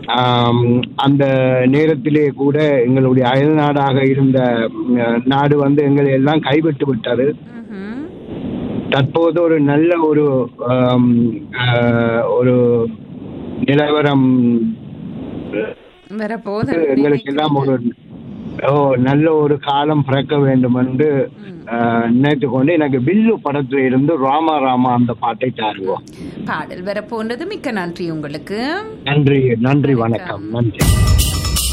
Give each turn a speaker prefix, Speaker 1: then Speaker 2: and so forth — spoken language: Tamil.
Speaker 1: ஆம், அந்த நேரத்திலே கூட எங்களுடைய அயல் நாடாக இருந்த ம், நாடு வந்து எங்களை எல்லாம் கைவிட்டு விட்டது
Speaker 2: ம்ஹும்.
Speaker 1: தற்போது ஒரு நல்ல ஒரு ஆம், ஆ, ஒரு நிலவரம்
Speaker 2: வரப்போகுது
Speaker 1: எங்களுக்கு எல்லாம் ஒரு ஓ நல்ல ஒரு காலம் பிறக்க வேண்டும் என்று ஆ, நினைத்து கொண்டு எனக்கு வில்லு படத்துல இருந்து ராமா ராமா அந்த பாட்டை தாருவோம்
Speaker 2: பாடல் வரப்போன்றது மிக்க நன்றி உங்களுக்கு
Speaker 1: நன்றி நன்றி வணக்கம் நன்றி